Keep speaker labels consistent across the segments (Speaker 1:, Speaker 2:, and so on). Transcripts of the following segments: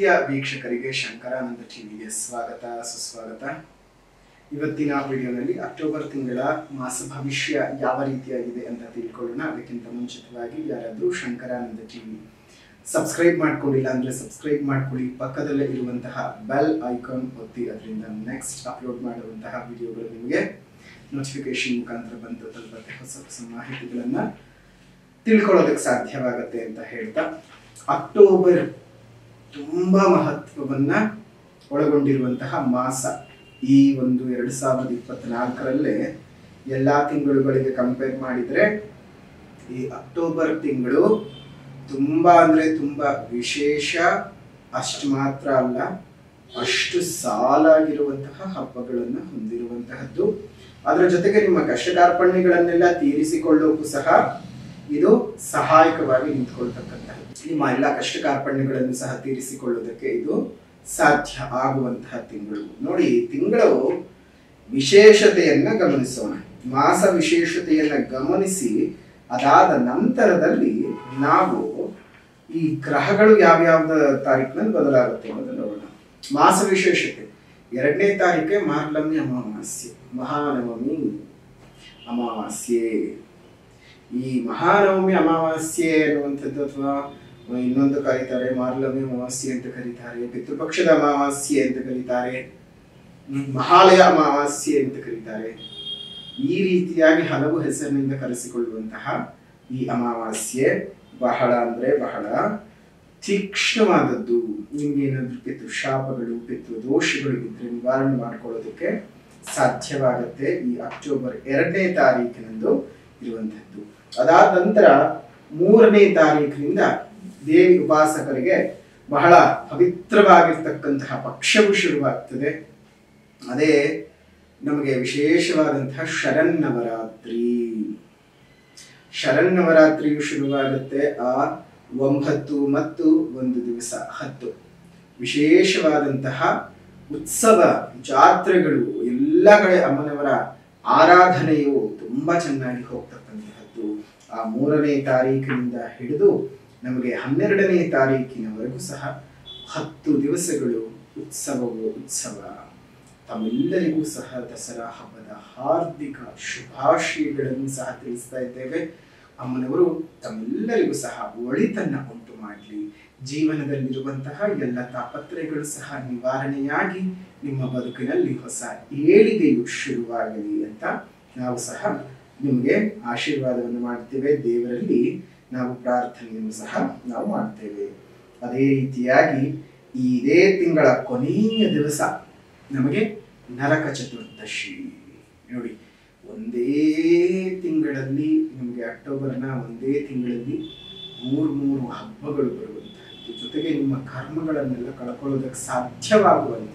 Speaker 1: ನಿತ್ಯ ವೀಕ್ಷಕರಿಗೆ ಶಂಕರಾನಂದ ಟಿವಿಗೆ ಸ್ವಾಗತ ಸುಸ್ವಾಗತ ಇವತ್ತಿನ ವಿಡಿಯೋನಲ್ಲಿ ಅಕ್ಟೋಬರ್ ತಿಂಗಳ ಮಾಸ ಭವಿಷ್ಯ ಯಾವ ರೀತಿಯಾಗಿದೆ ಅಂತ ತಿಳ್ಕೊಳ್ಳೋಣ ಅದಕ್ಕಿಂತ ಮುಂಚಿತವಾಗಿ ಯಾರಾದರೂ ಶಂಕರಾನಂದ ಟಿವಿ ಸಬ್ಸ್ಕ್ರೈಬ್ ಮಾಡ್ಕೊಂಡಿಲ್ಲ ಅಂದ್ರೆ ಸಬ್ಸ್ಕ್ರೈಬ್ ಮಾಡ್ಕೊಳ್ಳಿ ಪಕ್ಕದಲ್ಲೇ ಇರುವಂತಹ ಬೆಲ್ ಐಕಾನ್ ಒತ್ತಿ ಅದರಿಂದ ನೆಕ್ಸ್ಟ್ ಅಪ್ಲೋಡ್ ಮಾಡುವಂತಹ ವಿಡಿಯೋಗಳು ನಿಮಗೆ ನೋಟಿಫಿಕೇಶನ್ ಮುಖಾಂತರ ಬಂದು ತಲುಪತ್ತೆ ಹೊಸ ಹೊಸ ಮಾಹಿತಿಗಳನ್ನ ತಿಳ್ಕೊಳ್ಳೋದಕ್ಕೆ ಸಾಧ್ಯವಾಗತ್ತೆ ಅಂತ ಹೇಳ್ತಾ ಅಕ್ಟೋಬರ್ ತುಂಬಾ ಮಹತ್ವವನ್ನ ಒಳಗೊಂಡಿರುವಂತಹ ಮಾಸ ಈ ಒಂದು ಎರಡ್ ಸಾವಿರದ ಇಪ್ಪತ್ನಾಲ್ಕರಲ್ಲೇ ಎಲ್ಲಾ ತಿಂಗಳುಗಳಿಗೆ ಕಂಪೇರ್ ಮಾಡಿದ್ರೆ ಈ ಅಕ್ಟೋಬರ್ ತಿಂಗಳು ತುಂಬಾ ಅಂದ್ರೆ ತುಂಬಾ ವಿಶೇಷ ಅಷ್ಟು ಮಾತ್ರ ಅಲ್ಲ ಅಷ್ಟು ಸಾಲಾಗಿರುವಂತಹ ಹಬ್ಬಗಳನ್ನ ಹೊಂದಿರುವಂತಹದ್ದು ಅದರ ಜೊತೆಗೆ ನಿಮ್ಮ ಕಷ್ಟ ಕಾರ್ಪಣ್ಯಗಳನ್ನೆಲ್ಲ ತೀರಿಸಿಕೊಳ್ಳೋಕ್ಕೂ ಸಹ ಇದು ಸಹಾಯಕವಾಗಿ ನಿಂತ್ಕೊಳ್ತಕ್ಕಂಥದ್ದು ನಿಮ್ಮ ಎಲ್ಲ ಕಷ್ಟ ಕಾರ್ಪಣ್ಯಗಳನ್ನು ಸಹ ತೀರಿಸಿಕೊಳ್ಳೋದಕ್ಕೆ ಇದು ಸಾಧ್ಯ ಆಗುವಂತಹ ತಿಂಗಳು ನೋಡಿ ಈ ತಿಂಗಳು ವಿಶೇಷತೆಯನ್ನ ಗಮನಿಸೋಣ ಮಾಸ ವಿಶೇಷತೆಯನ್ನ ಗಮನಿಸಿ ಅದಾದ ನಂತರದಲ್ಲಿ ನಾವು ಈ ಗ್ರಹಗಳು ಯಾವ್ಯಾವ್ದ ತಾರೀಕಿನಲ್ಲಿ ಬದಲಾಗುತ್ತೆ ಅನ್ನೋದನ್ನ ನೋಡೋಣ ಮಾಸ ವಿಶೇಷತೆ ಎರಡನೇ ತಾರೀಕೆ ಮಾರ್ಲಮ್ಯ ಅಮಾವಾಸ್ಯೆ ಮಹಾನವಮಿ ಅಮಾವಾಸ್ಯೆ ಈ ಮಹಾನವಮಿ ಅಮಾವಾಸ್ಯೆ ಅನ್ನುವಂಥದ್ದು ಅಥವಾ ಇನ್ನೊಂದು ಕರೀತಾರೆ ಮಾರ್ಲಮ್ಯ ಅಮಾವಾಸ್ಯೆ ಅಂತ ಕರೀತಾರೆ ಪಿತೃಪಕ್ಷದ ಅಮಾವಾಸ್ಯೆ ಅಂತ ಕರೀತಾರೆ ಹ್ಮ್, ಮಹಾಲಯ ಅಮಾವಾಸ್ಯೆ ಅಂತ ಕರೀತಾರೆ ಈ ರೀತಿಯಾಗಿ ಹಲವು ಹೆಸರಿನಿಂದ ಕರೆಸಿಕೊಳ್ಳುವಂತಹ ಈ ಅಮಾವಾಸ್ಯೆ ಬಹಳ ಅಂದ್ರೆ ಬಹಳ ತೀಕ್ಷ್ಣವಾದದ್ದು ನಿಮ್ಗೆ ಏನಾದ್ರೂ ಪಿತೃ ಶಾಪಗಳು ಪಿತೃ ದೋಷಗಳು ಇದ್ರೆ ನಿವಾರಣೆ ಮಾಡ್ಕೊಳ್ಳೋದಕ್ಕೆ ಸಾಧ್ಯವಾಗುತ್ತೆ ಈ ಅಕ್ಟೋಬರ್ ಎರಡನೇ ತಾರೀಕಿನಂದು ಇರುವಂತಹದ್ದು ಅದಾದ ನಂತರ ಮೂರನೇ ತಾರೀಕಿನಿಂದ ದೇವಿ ಉಪಾಸಕರಿಗೆ ಬಹಳ ಪವಿತ್ರವಾಗಿರ್ತಕ್ಕಂತಹ ಪಕ್ಷವು ಶುರುವಾಗ್ತದೆ ಅದೇ ನಮಗೆ ವಿಶೇಷವಾದಂತಹ ಶರನ್ನವರಾತ್ರಿ ಶರನ್ನವರಾತ್ರಿಯು ಶುರುವಾಗುತ್ತೆ ಆ ಒಂಬತ್ತು ಮತ್ತು ಒಂದು ದಿವಸ ಹತ್ತು ವಿಶೇಷವಾದಂತಹ ಉತ್ಸವ ಜಾತ್ರೆಗಳು ಎಲ್ಲ ಕಡೆ ಅಮ್ಮನವರ ಆರಾಧನೆಯು ತುಂಬಾ ಚೆನ್ನಾಗಿ ಹೋಗ್ತಕ್ಕಂತಹದ್ದು ಆ ಮೂರನೇ ತಾರೀಕಿನಿಂದ ಹಿಡಿದು ನಮಗೆ ಹನ್ನೆರಡನೇ ತಾರೀಕಿನವರೆಗೂ ಸಹ ಹತ್ತು ದಿವಸಗಳು ಉತ್ಸವವು ಉತ್ಸವ ತಮ್ಮೆಲ್ಲರಿಗೂ ಸಹ ದಸರಾ ಹಬ್ಬದ ಹಾರ್ದಿಕ ಶುಭಾಶಯಗಳನ್ನು ಸಹ ತಿಳಿಸ್ತಾ ಇದ್ದೇವೆ ಅಮ್ಮನವರು ತಮ್ಮೆಲ್ಲರಿಗೂ ಸಹ ಒಳಿತನ್ನ ಉಂಟು ಮಾಡಲಿ ಜೀವನದಲ್ಲಿರುವಂತಹ ಎಲ್ಲ ತಾಪತ್ರಯಗಳು ಸಹ ನಿವಾರಣೆಯಾಗಿ ನಿಮ್ಮ ಬದುಕಿನಲ್ಲಿ ಹೊಸ ಏಳಿಗೆಯು ಶುರುವಾಗಲಿ ಅಂತ ನಾವು ಸಹ ನಿಮಗೆ ಆಶೀರ್ವಾದವನ್ನು ಮಾಡ್ತೇವೆ ದೇವರಲ್ಲಿ ನಾವು ಪ್ರಾರ್ಥನೆಯನ್ನು ಸಹ ನಾವು ಮಾಡ್ತೇವೆ ಅದೇ ರೀತಿಯಾಗಿ ಇದೇ ತಿಂಗಳ ಕೊನೆಯ ದಿವಸ ನಮಗೆ ನರಕ ಚತುರ್ದಶಿ ನೋಡಿ ಒಂದೇ ತಿಂಗಳಲ್ಲಿ ನಿಮಗೆ ಅಕ್ಟೋಬರ್ನ ಒಂದೇ ತಿಂಗಳಲ್ಲಿ ಮೂರು ಮೂರು ಹಬ್ಬಗಳು ಬರುವಂತಹದ್ದು ಜೊತೆಗೆ ನಿಮ್ಮ ಕರ್ಮಗಳನ್ನೆಲ್ಲ ಕಳ್ಕೊಳ್ಳೋದಕ್ಕೆ ಸಾಧ್ಯವಾಗುವಂಥದ್ದು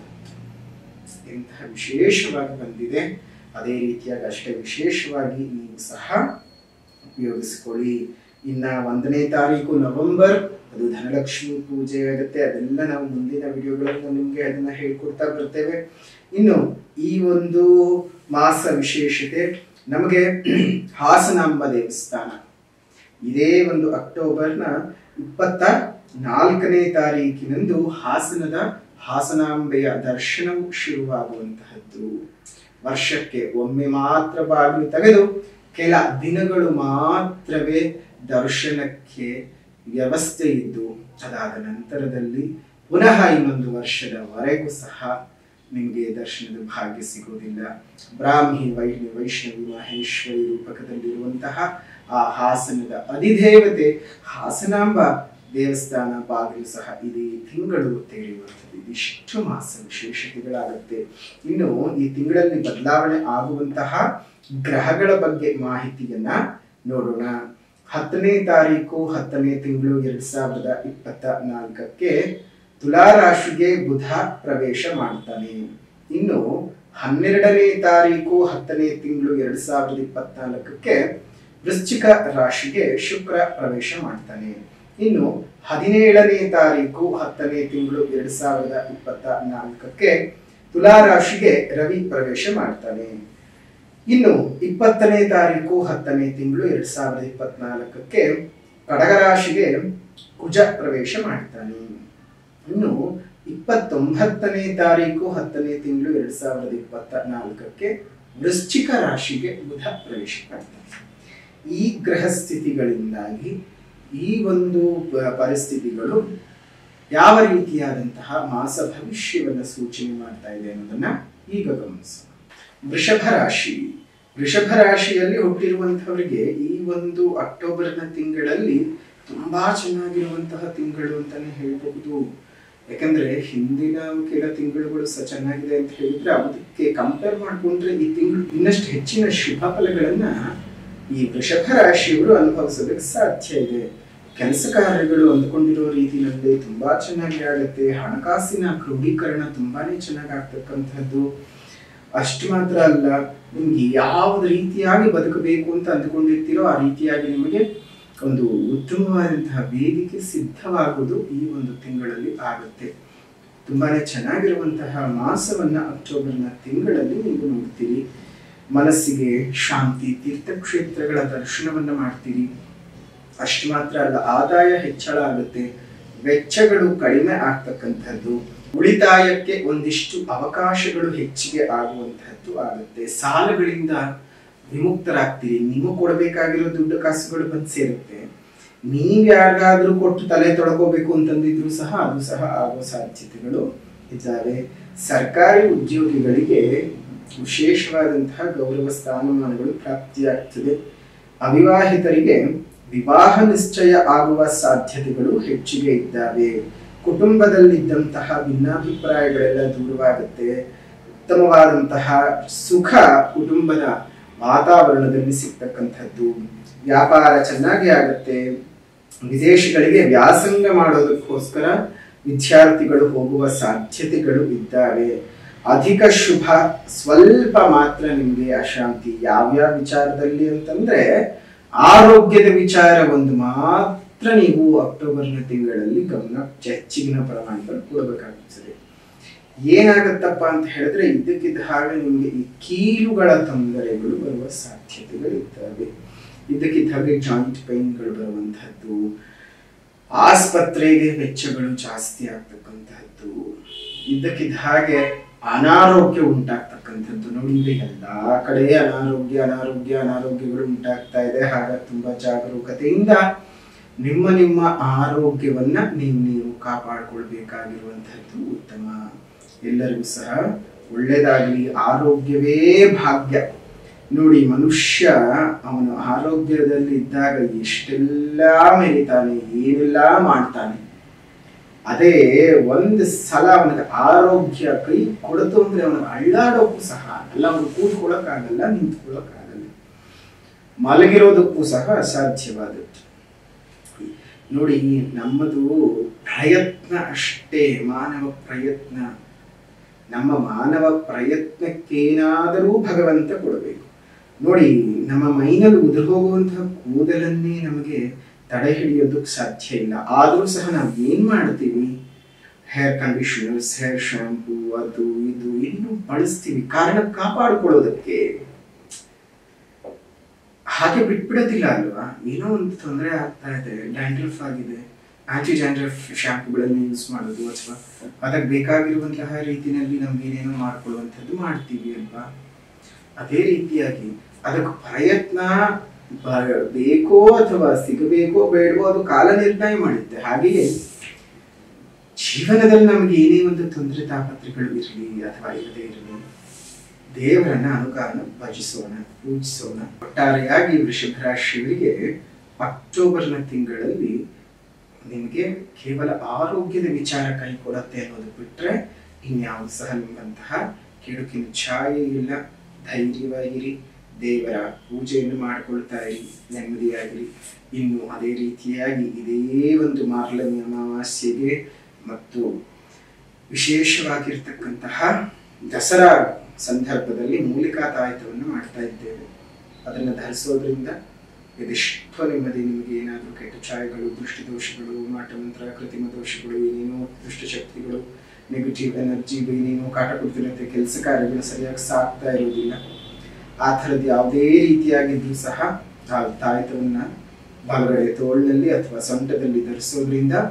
Speaker 1: ಇಂತಹ ವಿಶೇಷವಾಗಿ ಬಂದಿದೆ ಅದೇ ರೀತಿಯಾಗಿ ಅಷ್ಟೇ ವಿಶೇಷವಾಗಿ ನೀವು ಸಹ ಉಪಯೋಗಿಸಿಕೊಳ್ಳಿ ಇನ್ನ ಒಂದನೇ ತಾರೀಕು ನವೆಂಬರ್ ಅದು ಧನಲಕ್ಷ್ಮಿ ಪೂಜೆ ಆಗುತ್ತೆ ಅದೆಲ್ಲ ನಾವು ಮುಂದಿನ ವಿಡಿಯೋಗಳನ್ನು ನಿಮ್ಗೆ ಅದನ್ನ ಹೇಳ್ಕೊಡ್ತಾ ಬರ್ತೇವೆ ಇನ್ನು ಈ ಒಂದು ಮಾಸ ವಿಶೇಷತೆ ನಮಗೆ ಹಾಸನಾಂಬ ದೇವಸ್ಥಾನ ಇದೇ ಒಂದು ಅಕ್ಟೋಬರ್ನ ಇಪ್ಪತ್ತ ನಾಲ್ಕನೇ ತಾರೀಕಿನಂದು ಹಾಸನದ ಹಾಸನಾಂಬೆಯ ದರ್ಶನವು ಶುರುವಾಗುವಂತಹದ್ದು ವರ್ಷಕ್ಕೆ ಒಮ್ಮೆ ಮಾತ್ರ ಬಾಗಿಲು ತೆಗೆದು ಕೆಲ ದಿನಗಳು ಮಾತ್ರವೇ ದರ್ಶನಕ್ಕೆ ವ್ಯವಸ್ಥೆ ಇದ್ದು ಅದಾದ ನಂತರದಲ್ಲಿ ಪುನಃ ಇನ್ನೊಂದು ವರ್ಷದವರೆಗೂ ಸಹ ನಿಮಗೆ ದರ್ಶನದ ಭಾಗ್ಯ ಸಿಗೋದಿಲ್ಲ ಬ್ರಾಹ್ಮಿ ವೈಷ್ಣವಿ ವೈಷ್ಣವಿ ಮಹೇಶ್ವರಿ ರೂಪಕದಲ್ಲಿರುವಂತಹ ಆ ಹಾಸನದ ಅಧಿದೇವತೆ ಹಾಸನಾಂಬ ದೇವಸ್ಥಾನ ಬಾಗಿಲು ಸಹ ಇದೇ ತಿಂಗಳು ತೆರೆಯುವಂಥದ್ದು ಇದಿಷ್ಟು ಮಾಸ ವಿಶೇಷತೆಗಳಾಗುತ್ತೆ ಇನ್ನು ಈ ತಿಂಗಳಲ್ಲಿ ಬದಲಾವಣೆ ಆಗುವಂತಹ ಗ್ರಹಗಳ ಬಗ್ಗೆ ಮಾಹಿತಿಯನ್ನ ನೋಡೋಣ ಹತ್ತನೇ ತಾರೀಕು ಹತ್ತನೇ ತಿಂಗಳು ಎರಡ್ ಸಾವಿರದ ಇಪ್ಪತ್ತ ನಾಲ್ಕಕ್ಕೆ ತುಲಾ ರಾಶಿಗೆ ಬುಧ ಪ್ರವೇಶ ಮಾಡ್ತಾನೆ ಇನ್ನು ಹನ್ನೆರಡನೇ ತಾರೀಕು ಹತ್ತನೇ ತಿಂಗಳು ಎರಡ್ ಸಾವಿರದ ಇಪ್ಪತ್ನಾಲ್ಕಕ್ಕೆ ವೃಶ್ಚಿಕ ರಾಶಿಗೆ ಶುಕ್ರ ಪ್ರವೇಶ ಮಾಡ್ತಾನೆ ಇನ್ನು ಹದಿನೇಳನೇ ತಾರೀಕು ಹತ್ತನೇ ತಿಂಗಳು ಎರಡ್ ಸಾವಿರದ ಇಪ್ಪತ್ತ ನಾಲ್ಕಕ್ಕೆ ತುಲಾ ರಾಶಿಗೆ ರವಿ ಪ್ರವೇಶ ಮಾಡ್ತಾನೆ ಇನ್ನು ಇಪ್ಪತ್ತನೇ ತಾರೀಕು ಹತ್ತನೇ ತಿಂಗಳು ಎರಡ್ ಸಾವಿರದ ಇಪ್ಪತ್ನಾಲ್ಕಕ್ಕೆ ಕಡಗ ರಾಶಿಗೆ ಕುಜ ಪ್ರವೇಶ ಮಾಡ್ತಾನೆ ಇನ್ನು ಇಪ್ಪತ್ತೊಂಬತ್ತನೇ ತಾರೀಕು ಹತ್ತನೇ ತಿಂಗಳು ಎರಡ್ ಸಾವಿರದ ಇಪ್ಪತ್ತ ನಾಲ್ಕಕ್ಕೆ ವೃಶ್ಚಿಕ ರಾಶಿಗೆ ಬುಧ ಪ್ರವೇಶ ಮಾಡ್ತಾನೆ ಈ ಗ್ರಹ ಸ್ಥಿತಿಗಳಿಂದಾಗಿ ಈ ಒಂದು ಪ- ಪರಿಸ್ಥಿತಿಗಳು ಯಾವ ರೀತಿಯಾದಂತಹ ಮಾಸ ಭವಿಷ್ಯವನ್ನು ಸೂಚನೆ ಮಾಡ್ತಾ ಇದೆ ಅನ್ನೋದನ್ನ ಈಗ ಗಮನಿಸೋಣ ವೃಷಭ ರಾಶಿ ವೃಷಭ ರಾಶಿಯಲ್ಲಿ ಹುಟ್ಟಿರುವಂತಹವರಿಗೆ ಈ ಒಂದು ಅಕ್ಟೋಬರ್ನ ತಿಂಗಳಲ್ಲಿ ತುಂಬಾ ಚೆನ್ನಾಗಿರುವಂತಹ ತಿಂಗಳು ಅಂತಾನೆ ಹೇಳ್ಬಹುದು ಯಾಕಂದ್ರೆ ಹಿಂದಿನ ಕೆಲ ತಿಂಗಳುಗಳು ಸಹ ಚೆನ್ನಾಗಿದೆ ಅಂತ ಹೇಳಿದ್ರೆ ಅದಕ್ಕೆ ಕಂಪೇರ್ ಮಾಡ್ಕೊಂಡ್ರೆ ಈ ತಿಂಗಳು ಇನ್ನಷ್ಟು ಹೆಚ್ಚಿನ ಶುಭ ಫಲಗಳನ್ನ ಈ ವೃಷಭ ರಾಶಿಯವರು ಅನುಭವಿಸೋದಕ್ಕೆ ಸಾಧ್ಯ ಇದೆ ಕೆಲಸ ಕಾರ್ಯಗಳು ಅಂದ್ಕೊಂಡಿರೋ ರೀತಿಯಲ್ಲಿ ತುಂಬಾ ಚೆನ್ನಾಗಿ ಆಗುತ್ತೆ ಹಣಕಾಸಿನ ಕ್ರೋಢೀಕರಣ ತುಂಬಾನೇ ಚೆನ್ನಾಗಿ ಆಗ್ತಕ್ಕಂಥದ್ದು ಅಷ್ಟು ಮಾತ್ರ ಅಲ್ಲ ನಿಮ್ಗೆ ಯಾವ ರೀತಿಯಾಗಿ ಬದುಕಬೇಕು ಅಂತ ಅಂದ್ಕೊಂಡಿರ್ತೀರೋ ಆ ರೀತಿಯಾಗಿ ನಿಮಗೆ ಒಂದು ಉತ್ತಮವಾದಂತಹ ವೇದಿಕೆ ಸಿದ್ಧವಾಗುವುದು ಈ ಒಂದು ತಿಂಗಳಲ್ಲಿ ಆಗುತ್ತೆ ತುಂಬಾನೇ ಚೆನ್ನಾಗಿರುವಂತಹ ಮಾಸವನ್ನ ಅಕ್ಟೋಬರ್ನ ತಿಂಗಳಲ್ಲಿ ನೀವು ನೋಡ್ತೀರಿ ಮನಸ್ಸಿಗೆ ಶಾಂತಿ ತೀರ್ಥಕ್ಷೇತ್ರಗಳ ದರ್ಶನವನ್ನ ಮಾಡ್ತೀರಿ ಅಷ್ಟು ಮಾತ್ರ ಅಲ್ಲ ಆದಾಯ ಹೆಚ್ಚಳ ಆಗುತ್ತೆ ವೆಚ್ಚಗಳು ಕಡಿಮೆ ಆಗ್ತಕ್ಕಂಥದ್ದು ಉಳಿತಾಯಕ್ಕೆ ಒಂದಿಷ್ಟು ಅವಕಾಶಗಳು ಹೆಚ್ಚಿಗೆ ಆಗುವಂತಹದ್ದು ಆಗುತ್ತೆ ಸಾಲಗಳಿಂದ ವಿಮುಕ್ತರಾಗ್ತೀರಿ ನೀವು ಕೊಡಬೇಕಾಗಿರೋ ದುಡ್ಡು ಕಾಸುಗಳು ಬಂದು ಸೇರುತ್ತೆ ನೀವ್ ಯಾರಿಗಾದ್ರೂ ಕೊಟ್ಟು ತಲೆ ತೊಳ್ಕೋಬೇಕು ಅಂತಂದಿದ್ರು ಸಹ ಅದು ಸಹ ಆಗೋ ಸಾಧ್ಯತೆಗಳು ಇದ್ದಾವೆ ಸರ್ಕಾರಿ ಉದ್ಯೋಗಿಗಳಿಗೆ ವಿಶೇಷವಾದಂತಹ ಗೌರವ ಸ್ಥಾನಮಾನಗಳು ಪ್ರಾಪ್ತಿಯಾಗ್ತದೆ ಅವಿವಾಹಿತರಿಗೆ ವಿವಾಹ ನಿಶ್ಚಯ ಆಗುವ ಸಾಧ್ಯತೆಗಳು ಹೆಚ್ಚಿಗೆ ಇದ್ದಾವೆ ಕುಟುಂಬದಲ್ಲಿದ್ದಂತಹ ಭಿನ್ನಾಭಿಪ್ರಾಯಗಳೆಲ್ಲ ದೂರವಾಗುತ್ತೆ ಉತ್ತಮವಾದಂತಹ ಸುಖ ಕುಟುಂಬದ ವಾತಾವರಣದಲ್ಲಿ ಸಿಗ್ತಕ್ಕಂಥದ್ದು ವ್ಯಾಪಾರ ಚೆನ್ನಾಗಿ ಆಗುತ್ತೆ ವಿದೇಶಗಳಿಗೆ ವ್ಯಾಸಂಗ ಮಾಡೋದಕ್ಕೋಸ್ಕರ ವಿದ್ಯಾರ್ಥಿಗಳು ಹೋಗುವ ಸಾಧ್ಯತೆಗಳು ಇದ್ದಾವೆ ಅಧಿಕ ಶುಭ ಸ್ವಲ್ಪ ಮಾತ್ರ ನಿಮಗೆ ಅಶಾಂತಿ ಯಾವ್ಯಾವ ವಿಚಾರದಲ್ಲಿ ಅಂತಂದ್ರೆ ಆರೋಗ್ಯದ ವಿಚಾರ ಒಂದು ಮಾತ್ರ ನೀವು ಅಕ್ಟೋಬರ್ನ ತಿಂಗಳಲ್ಲಿ ಗಮನ ಹೆಚ್ಚಿನ ಪ್ರಮಾಣದಲ್ಲಿ ಕೊಡಬೇಕಾಗುತ್ತದೆ ಏನಾಗತ್ತಪ್ಪ ಅಂತ ಹೇಳಿದ್ರೆ ಇದ್ದಕ್ಕಿದ್ದ ಹಾಗೆ ನಿಮಗೆ ಈ ಕೀಲುಗಳ ತೊಂದರೆಗಳು ಬರುವ ಸಾಧ್ಯತೆಗಳಿದ್ದಾವೆ ಇದ್ದಕ್ಕಿದ್ದ ಹಾಗೆ ಜಾಯಿಂಟ್ ಪೈನ್ಗಳು ಬರುವಂತಹದ್ದು ಆಸ್ಪತ್ರೆಗೆ ವೆಚ್ಚಗಳು ಜಾಸ್ತಿ ಆಗ್ತಕ್ಕಂತಹದ್ದು ಇದ್ದಕ್ಕಿದ್ದ ಹಾಗೆ ಅನಾರೋಗ್ಯ ಉಂಟಾಗ್ತಕ್ಕಂಥದ್ದು ನೋಡಿ ಈಗ ಎಲ್ಲಾ ಕಡೆ ಅನಾರೋಗ್ಯ ಅನಾರೋಗ್ಯ ಅನಾರೋಗ್ಯಗಳು ಉಂಟಾಗ್ತಾ ಇದೆ ಹಾಗಾಗಿ ತುಂಬಾ ಜಾಗರೂಕತೆಯಿಂದ ನಿಮ್ಮ ನಿಮ್ಮ ಆರೋಗ್ಯವನ್ನ ನೀವು ನೀವು ಕಾಪಾಡಿಕೊಳ್ಬೇಕಾಗಿರುವಂತಹದ್ದು ಉತ್ತಮ ಎಲ್ಲರಿಗೂ ಸಹ ಒಳ್ಳೇದಾಗಲಿ ಆರೋಗ್ಯವೇ ಭಾಗ್ಯ ನೋಡಿ ಮನುಷ್ಯ ಅವನು ಆರೋಗ್ಯದಲ್ಲಿ ಇದ್ದಾಗ ಎಷ್ಟೆಲ್ಲ ಮೆರಿತಾನೆ ಏನೆಲ್ಲ ಮಾಡ್ತಾನೆ ಅದೇ ಒಂದು ಸಲ ಅವನಿಗೆ ಆರೋಗ್ಯ ಕೈ ಕೊಡ್ತು ಅಂದ್ರೆ ಅವನಿಗೆ ಅಳ್ಳಾಡೋಕ್ಕೂ ಸಹ ಅಲ್ಲ ಅವನು ಕೂತ್ಕೊಳ್ಳೋಕ್ಕಾಗಲ್ಲ ನಿಂತ್ಕೊಳ್ಳೋಕ್ಕಾಗಲ್ಲ ಮಲಗಿರೋದಕ್ಕೂ ಸಹ ಅಸಾಧ್ಯವಾದದ್ದು ನೋಡಿ ನಮ್ಮದು ಪ್ರಯತ್ನ ಅಷ್ಟೇ ಮಾನವ ಪ್ರಯತ್ನ ನಮ್ಮ ಮಾನವ ಪ್ರಯತ್ನಕ್ಕೇನಾದರೂ ಭಗವಂತ ಕೊಡಬೇಕು ನೋಡಿ ನಮ್ಮ ಮೈನಲ್ಲಿ ಉದುರು ಹೋಗುವಂತಹ ಕೂದಲನ್ನೇ ನಮಗೆ ತಡೆ ಹಿಡಿಯೋದಕ್ಕೆ ಸಾಧ್ಯ ಇಲ್ಲ ಆದರೂ ಸಹ ನಾವು ಏನ್ ಮಾಡ್ತೀವಿ ಹೇರ್ ಕಂಡೀಷನರ್ಸ್ ಹೇರ್ ಶಾಂಪೂ ಅದು ಇದು ಇನ್ನು ಬಳಸ್ತೀವಿ ಕಾರಣ ಕಾಪಾಡಿಕೊಳ್ಳೋದಕ್ಕೆ ಹಾಗೆ ಬಿಟ್ಬಿಡೋದಿಲ್ಲ ಅಲ್ವಾ ಏನೋ ಒಂದು ತೊಂದರೆ ಆಗ್ತಾ ಇದೆ ಡ್ಯಾಂಡ್ರಫ್ ಆಗಿದೆ ಆಂಟಿ ಡ್ಯಾಂಡ್ರಫ್ ಶಾಂಪುಗಳನ್ನು ಯೂಸ್ ಮಾಡೋದು ಅಥವಾ ಅದಕ್ಕೆ ಬೇಕಾಗಿರುವಂತಹ ರೀತಿಯಲ್ಲಿ ನಮ್ಗೆ ಏನೇನೋ ಮಾಡ್ಕೊಳ್ಳುವಂಥದ್ದು ಮಾಡ್ತೀವಿ ಅಲ್ವಾ ಅದೇ ರೀತಿಯಾಗಿ ಅದಕ್ಕೆ ಪ್ರಯತ್ನ ಬ- ಬೇಕೋ ಅಥವಾ ಸಿಗಬೇಕೋ ಬೇಡವೋ ಅದು ಕಾಲ ನಿರ್ಣಯ ಮಾಡುತ್ತೆ ಹಾಗೆಯೇ ಜೀವನದಲ್ಲಿ ನಮ್ಗೆ ಏನೇ ಒಂದು ತೊಂದರೆ ತಾಪತ್ರೆಗಳು ಇರಲಿ ಅಥವಾ ಇರದೇ ಇರಲಿ ದೇವರನ್ನ ಅನುಕಾರಣ ಭಜಿಸೋಣ ಪೂಜಿಸೋಣ ಒಟ್ಟಾರೆಯಾಗಿ ವೃಷಭ ರಾಶಿಯವರಿಗೆ ಅಕ್ಟೋಬರ್ನ ತಿಂಗಳಲ್ಲಿ ನಿಮಗೆ ಕೇವಲ ಆರೋಗ್ಯದ ವಿಚಾರ ಕೈ ಕೊಡತ್ತೆ ಅನ್ನೋದು ಬಿಟ್ರೆ ಇನ್ಯಾವುದು ಸಹ ನಿಮ್ಮಂತಹ ಕೆಡುಕಿನ ಛಾಯೆ ಇಲ್ಲ ಧೈರ್ಯವಾಗಿರಿ ದೇವರ ಪೂಜೆಯನ್ನು ಮಾಡಿಕೊಳ್ತಾ ಇರಿ ನೆಮ್ಮದಿಯಾಗಿರಿ ಇನ್ನು ಅದೇ ರೀತಿಯಾಗಿ ಇದೇ ಒಂದು ಮಾರ್ಲಮಿ ಅಮಾವಾಸ್ಯೆಗೆ ಮತ್ತು ವಿಶೇಷವಾಗಿರ್ತಕ್ಕಂತಹ ದಸರಾ ಸಂದರ್ಭದಲ್ಲಿ ಮೂಲಿಕಾ ತಾಯಿತವನ್ನು ಮಾಡ್ತಾ ಇದ್ದೇವೆ ಅದನ್ನು ಧರಿಸೋದ್ರಿಂದ ಇದೆಷ್ಟೋ ನೆಮ್ಮದಿ ನಿಮಗೆ ಏನಾದರೂ ಕೆಟ್ಟ ಛಾಯೆಗಳು ದೃಷ್ಟಿದೋಷಗಳು ಮಾಟಮಂತ್ರ ಕೃತಿಮ ದೋಷಗಳು ಏನೇನೋ ದುಷ್ಟಶಕ್ತಿಗಳು ನೆಗೆಟಿವ್ ಎನರ್ಜಿ ಏನೇನೋ ಕಾಟ ಕೊಡ್ತಿರುತ್ತೆ ಕೆಲಸ ಕಾರ್ಯಗಳು ಸರಿಯಾಗಿ ಸಾಕ್ತಾ ಇರೋದಿಲ್ಲ ಆ ಥರದ್ದು ಯಾವುದೇ ರೀತಿಯಾಗಿದ್ರೂ ಸಹ ಆ ತಾಯ್ತವನ್ನ ಬಲಗಡೆ ತೋಳಿನಲ್ಲಿ ಅಥವಾ ಸೊಂಟದಲ್ಲಿ ಧರಿಸೋದ್ರಿಂದ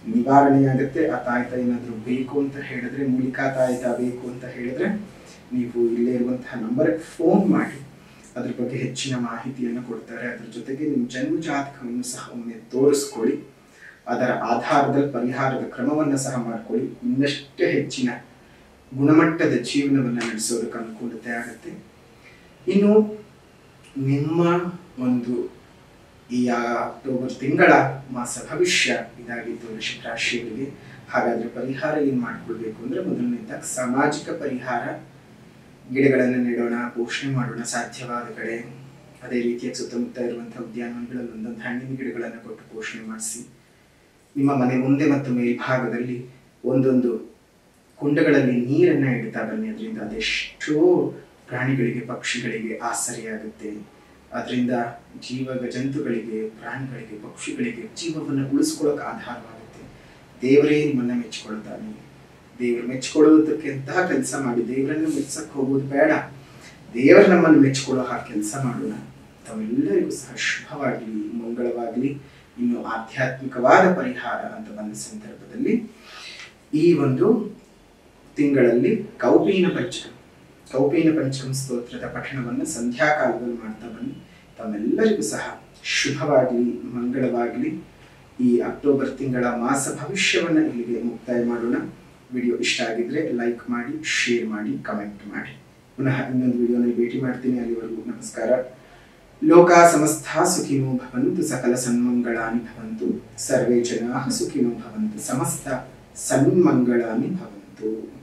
Speaker 1: ನಿವಾರಣೆಯಾಗುತ್ತೆ ಆ ತಾಯ್ತ ಏನಾದರೂ ಬೇಕು ಅಂತ ಹೇಳಿದ್ರೆ ಮೂಲಿಕಾ ತಾಯ್ತ ಬೇಕು ಅಂತ ಹೇಳಿದ್ರೆ ನೀವು ಇಲ್ಲೇ ಇರುವಂತಹ ನಂಬರ್ಗೆ ಫೋನ್ ಮಾಡಿ ಅದ್ರ ಬಗ್ಗೆ ಹೆಚ್ಚಿನ ಮಾಹಿತಿಯನ್ನು ಕೊಡ್ತಾರೆ ಅದ್ರ ಜೊತೆಗೆ ನಿಮ್ಮ ಜನ್ಮ ಜಾತಕವನ್ನು ಸಹ ಒಮ್ಮೆ ತೋರಿಸ್ಕೊಳ್ಳಿ ಅದರ ಆಧಾರದಲ್ಲಿ ಪರಿಹಾರದ ಕ್ರಮವನ್ನು ಸಹ ಮಾಡ್ಕೊಳ್ಳಿ ಇನ್ನಷ್ಟೇ ಹೆಚ್ಚಿನ ಗುಣಮಟ್ಟದ ಜೀವನವನ್ನು ನಡೆಸೋದಕ್ಕೆ ಅನುಕೂಲತೆ ಆಗುತ್ತೆ ಇನ್ನು ನಿಮ್ಮ ಒಂದು ಈ ಅಕ್ಟೋಬರ್ ತಿಂಗಳ ಮಾಸ ಭವಿಷ್ಯ ಇದಾಗಿತ್ತು ವೃಷಭ ರಾಶಿಯವರಿಗೆ ಹಾಗಾದ್ರೆ ಪರಿಹಾರ ಏನ್ ಮಾಡ್ಕೊಳ್ಬೇಕು ಅಂದ್ರೆ ಮೊದಲನೇದಾಗಿ ಸಾಮಾಜಿಕ ಪರಿಹಾರ ಗಿಡಗಳನ್ನು ನೆಡೋಣ ಪೋಷಣೆ ಮಾಡೋಣ ಸಾಧ್ಯವಾದ ಕಡೆ ಅದೇ ರೀತಿಯಾಗಿ ಸುತ್ತಮುತ್ತ ಇರುವಂತಹ ಉದ್ಯಾನವನಗಳಲ್ಲಿ ಒಂದೊಂದು ಹಣ್ಣಿನ ಗಿಡಗಳನ್ನು ಕೊಟ್ಟು ಪೋಷಣೆ ಮಾಡಿಸಿ ನಿಮ್ಮ ಮನೆ ಮುಂದೆ ಮತ್ತು ಮೇಲ್ಭಾಗದಲ್ಲಿ ಒಂದೊಂದು ಕುಂಡಗಳಲ್ಲಿ ನೀರನ್ನ ಇಡ್ತಾ ಬನ್ನಿ ಅದರಿಂದ ಅದೆಷ್ಟೋ ಪ್ರಾಣಿಗಳಿಗೆ ಪಕ್ಷಿಗಳಿಗೆ ಆಸರೆಯಾಗುತ್ತೆ ಅದರಿಂದ ಜೀವ ಜಂತುಗಳಿಗೆ ಪ್ರಾಣಿಗಳಿಗೆ ಪಕ್ಷಿಗಳಿಗೆ ಜೀವವನ್ನು ಉಳಿಸ್ಕೊಳ್ಳೋಕೆ ಆಧಾರವಾಗುತ್ತೆ ದೇವರೇ ನಿಮ್ಮನ್ನ ಮೆಚ್ಚಿಕೊಳ್ತಾನೆ ದೇವರು ಮೆಚ್ಚಿಕೊಳ್ಳೋದಕ್ಕೆ ಅಂತಹ ಕೆಲಸ ಮಾಡಿ ದೇವರನ್ನು ಮೆಚ್ಚಕ್ಕೆ ಹೋಗೋದು ಬೇಡ ದೇವರು ನಮ್ಮನ್ನು ಮೆಚ್ಚಿಕೊಳ್ಳೋ ಹಾಗೆ ಕೆಲಸ ಮಾಡೋಣ ತಾವೆಲ್ಲರಿಗೂ ಸಹ ಶುಭವಾಗಲಿ ಮಂಗಳವಾಗಲಿ ಇನ್ನು ಆಧ್ಯಾತ್ಮಿಕವಾದ ಪರಿಹಾರ ಅಂತ ಬಂದ ಸಂದರ್ಭದಲ್ಲಿ ಈ ಒಂದು ತಿಂಗಳಲ್ಲಿ ಕೌಪೀನ ಪಂಚಕಂ ಕೌಪೀನ ಪಂಚಕಂ ಸ್ತೋತ್ರದ ಪಠಣವನ್ನು ಸಂಧ್ಯಾಕಾಲದಲ್ಲಿ ಮಾಡ್ತಾ ಬನ್ನಿ ತಮ್ಮೆಲ್ಲರಿಗೂ ಸಹ ಶುಭವಾಗಲಿ ಮಂಗಳವಾಗಲಿ ಈ ಅಕ್ಟೋಬರ್ ತಿಂಗಳ ಮಾಸ ಭವಿಷ್ಯವನ್ನ ಇಲ್ಲಿಗೆ ಮುಕ್ತಾಯ ಮಾಡೋಣ ವಿಡಿಯೋ ಇಷ್ಟ ಆಗಿದ್ರೆ ಲೈಕ್ ಮಾಡಿ ಶೇರ್ ಮಾಡಿ ಕಮೆಂಟ್ ಮಾಡಿ ಪುನಃ ಇನ್ನೊಂದು ವಿಡಿಯೋನಲ್ಲಿ ಭೇಟಿ ಮಾಡ್ತೀನಿ ಅಲ್ಲಿವರೆಗೂ ನಮಸ್ಕಾರ ಲೋಕ ಸಮಸ್ತ ಸುಖಿನೋ ಭವಂತು ಸಕಲ ಸನ್ಮಂಗಳಾನಿ ಭವಂತು ಸರ್ವೇ ಜನಾ ಸುಖಿನೋ ಭವಂತು ಸಮಸ್ತ ಸನ್ಮಂಗಳಾನಿ ಭವಂತು